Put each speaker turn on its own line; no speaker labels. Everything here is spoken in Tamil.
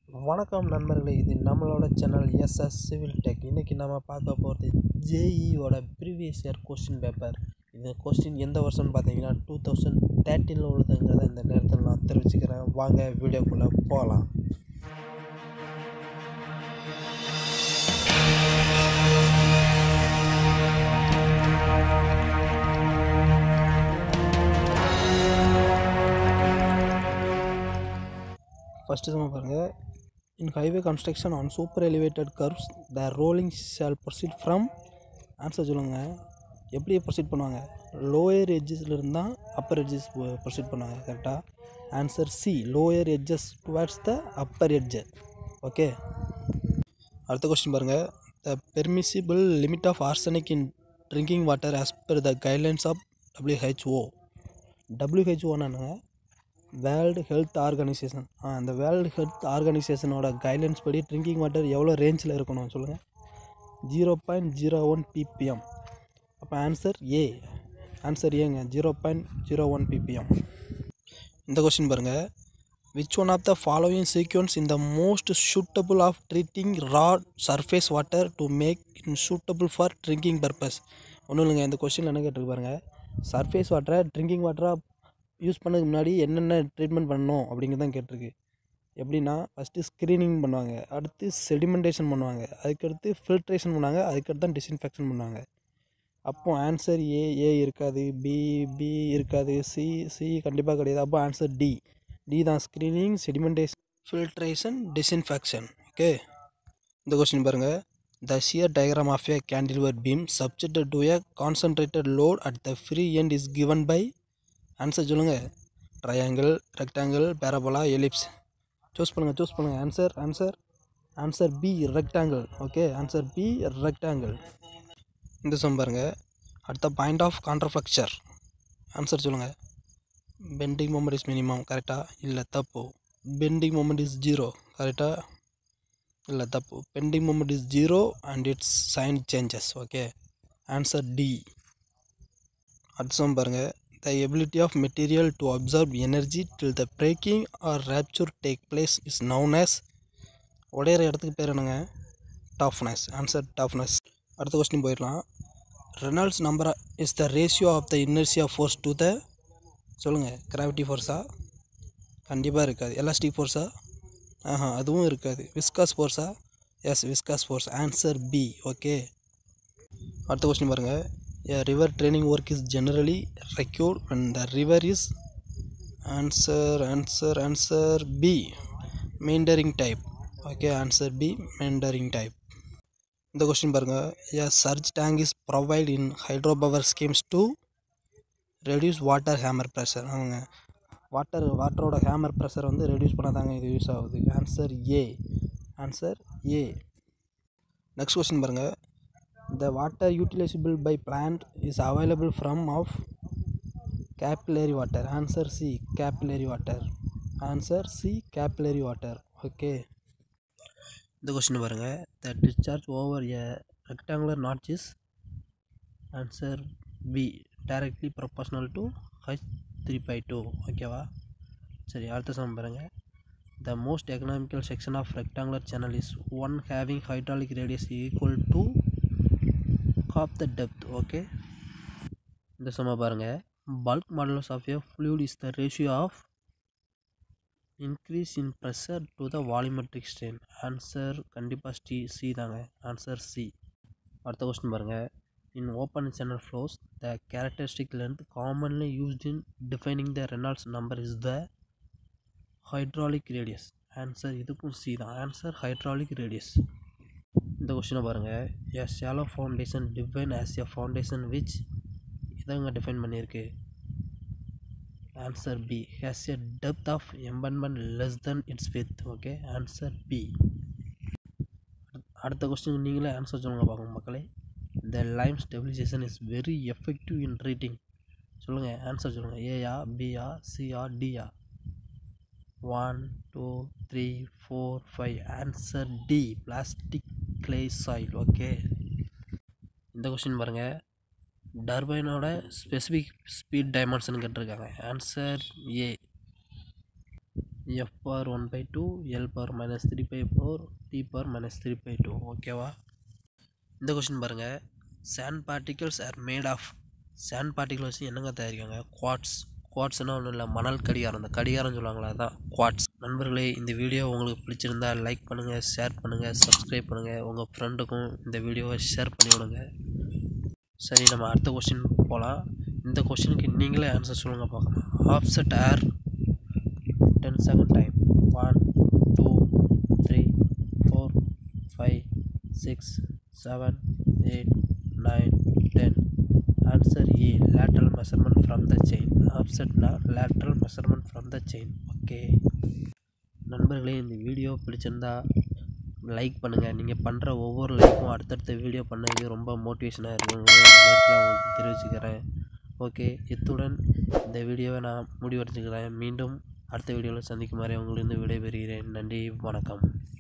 வணக்கம் நண்பர்களே இது நம்மளோட சேனல் எஸ்எஸ் சிவில் டெக் இன்றைக்கி நம்ம பார்க்க போகிறது ஜேஇயோட ப்ரீவியஸ் இயர் கொஸ்டின் பேப்பர் இந்த கொஸ்டின் எந்த வருஷம்னு பார்த்தீங்கன்னா டூ தௌசண்ட் தேர்ட்டீனில் உள்ளதுங்கிறத இந்த நேரத்தில் நான் தெரிவிச்சுக்கிறேன் வாங்க வீடியோக்குள்ளே போகலாம் ஃபஸ்ட்டு சும்மா பாருங்கள் in highway construction on super elevated curves the rolling shall proceed from answer சொல்லுங்கள் எப்படி ப்ரொசீட் பண்ணுவாங்க லோயர் எட்ஜஸ்ல இருந்தால் அப்பர் எட்ஜஸ் ப்ரொசீட் பண்ணுவாங்க கரெக்டாக answer C lower edges towards the upper edge okay அடுத்த கொஸ்டின் பாருங்கள் the permissible limit of arsenic in drinking water as per the guidelines of WHO WHO என்னங்க வேர்ல்டு ஹெல்த் ஆர்கனைசேஷன் அந்த வேர்ல்டு ஹெல்த் ஆர்கனைசேஷனோட கைட்லைன்ஸ் படி ட்ரிங்கிங் வாட்டர் எவ்வளோ ரேஞ்சில் இருக்கணும் சொல்லுங்கள் zero point zero one ppm அப்போ ஆன்சர் ஏ ஆன்சர் ஏங்க zero point zero one ppm இந்த கொஸ்டின் பாருங்கள் which one of the following sequence in the most suitable of treating raw surface water to make in suitable for drinking purpose ஒன்றும் இல்லைங்க இந்த கொஸ்டின் என்ன கேட்டிருக்கு பாருங்கள் சர்ஃபேஸ் வாட்டரை ட்ரிங்கிங் வாட்டராக யூஸ் பண்ணதுக்கு முன்னாடி என்னென்ன ட்ரீட்மெண்ட் பண்ணணும் அப்படிங்கிறது தான் கேட்டிருக்கு எப்படின்னா ஃபஸ்ட்டு ஸ்க்ரீனிங் பண்ணுவாங்க அடுத்து செடிமெண்டேஷன் பண்ணுவாங்க அதுக்கடுத்து ஃபில்ட்ரேஷன் பண்ணுவாங்க அதுக்கடுத்து தான் டிஸ்இன்ஃபெக்ஷன் பண்ணுவாங்க அப்போ ஆன்சர் ஏ ஏ இருக்காது பி பி இருக்காது சி சி கண்டிப்பாக கிடையாது அப்போ ஆன்சர் டி டி தான் screening sedimentation filtration disinfection okay இந்த கொஸ்டின் பாருங்கள் the shear diagram of a cantilever beam subjected to a concentrated load at the free end is given by answer சொல்லுங்கள் triangle rectangle parabola ellipse choose பண்ணுங்கள் சூஸ் பண்ணுங்கள் answer answer answer B rectangle okay answer B rectangle இந்த சம் பாருங்கள் அடுத்த பாயிண்ட் ஆஃப் கான்ட்ரஃப்ளக்சர் ஆன்சர் சொல்லுங்கள் பெண்டிங் மூமெண்ட் இஸ் மினிமம் கரெக்டாக இல்லை தப்பு பெண்டிங் மூமெண்ட் இஸ் ஜீரோ கரெக்டாக இல்லை தப்பு bending moment is zero and it's sign changes okay answer D அடுத்த சம் பாருங்கள் the ability of material to absorb energy till the breaking or rupture take place is known as உடையிற இடத்துக்கு பேர் என்னங்க டஃப்னஸ் ஆன்சர் டஃப்னஸ் அடுத்த கொஸ்டின் போயிடலாம் Reynolds number is the ratio of the inertia force to the சொல்லுங்கள் கிராவிட்டி ஃபோர்ஸா கண்டிப்பாக இருக்காது எலாஸ்டிக் ஃபோர்ஸா ஆஹா அதுவும் இருக்காது விஸ்காஸ் ஃபோர்ஸா yes viscous force answer B okay அடுத்த கொஸ்டின் பாருங்கள் a river training work is generally required when the river is answer answer answer b meandering type okay answer b meandering type இந்த கொஸ்டின் பாருங்க a surge tank is provided in hydropower schemes to reduce water hammer pressure அவங்க வாட்டர் வாட்டரோட ஹேமர் ப்ரெஷர் வந்து ரெடியூஸ் பண்ண தாங்க இது யூஸ் ஆகுது answer A answer A next question பாருங்கள் the water utilizable by plant is available from of capillary water answer c capillary water answer c capillary water okay இந்த கொஸ்டின் பாருங்கள் the discharge over a rectangular notch is answer B directly proportional to H three by two ஓகேவா சரி அடுத்த சம் பாருங்கள் the most economical section of rectangular channel is one having hydraulic radius equal to half the depth okay இந்த சம பாருங்கள் bulk modulus of a fluid is the ratio of increase in pressure to the volumetric strain answer கண்டிப்பாக ஸ்டி சி தாங்க ஆன்சர் சி அடுத்த கொஸ்டின் பாருங்கள் in open channel flows the characteristic length commonly used in defining the Reynolds number is the hydraulic radius answer இதுக்கும் சி தான் ஆன்சர் ஹைட்ராலிக் ரேடியஸ் இந்த கொஸ்டினை பாருங்கள் a shallow foundation define as a foundation which இதாங்க டிஃபைன் பண்ணியிருக்கு answer B has a depth of embedment less than its width okay answer B அடுத்த கொஸ்டின் நீங்களே ஆன்சர் சொல்லுங்கள் பார்க்கணும் மக்களே the lime stabilization is very effective in treating சொல்லுங்கள் ஆன்சர் சொல்லுங்கள் ஏயா பியா சியா டியா one two three four five answer D plastic clay soil okay இந்த கொஸ்டின் பாருங்கள் டர்பைனோட ஸ்பெசிஃபிக் ஸ்பீட் டைமென்ஷன் கேட்டிருக்காங்க answer A
F power one by two L power minus three by four T power minus three by two ஓகேவா இந்த கொஷின் பாருங்கள் sand particles are made of sand particle வச்சு என்னங்க தயாரிக்காங்க குவாட்ஸ் குவாட்ஸ்னால் ஒன்றும் இல்லை மணல் கடிகாரம் அந்த கடிகாரம் சொல்லுவாங்களா அதான் குவாட்ஸ் நண்பர்களே இந்த வீடியோ உங்களுக்கு பிடிச்சிருந்தா லைக் பண்ணுங்கள் ஷேர் பண்ணுங்கள் சப்ஸ்கிரைப் பண்ணுங்கள் உங்கள் ஃப்ரெண்டுக்கும் இந்த வீடியோவை ஷேர் பண்ணி விடுங்க சரி நம்ம அடுத்த கொஷின் போகலாம் இந்த கொஷினுக்கு நீங்களே ஆன்சர் சொல்லுங்கள் பார்க்கலாம் offset are ten second time one two three four five six seven eight nine ten answer A lateral measurement from the chain ஆப்செட்னா lateral measurement from the chain okay நண்பர்களே இந்த வீடியோ பிடிச்சிருந்தா லைக் பண்ணுங்கள் நீங்கள் பண்ணுற ஒவ்வொரு லைக்கும் அடுத்தடுத்த வீடியோ பண்ண இது ரொம்ப மோட்டிவேஷனாக இருக்கும் இந்த நேரத்தில் உங்களுக்கு தெரிவிச்சுக்கிறேன் ஓகே இத்துடன் இந்த வீடியோவை நான் முடிவடைச்சுக்கிறேன் மீண்டும் அடுத்த வீடியோவில் சந்திக்கும் வரை உங்களிருந்து விடைபெறுகிறேன் நன்றி வணக்கம்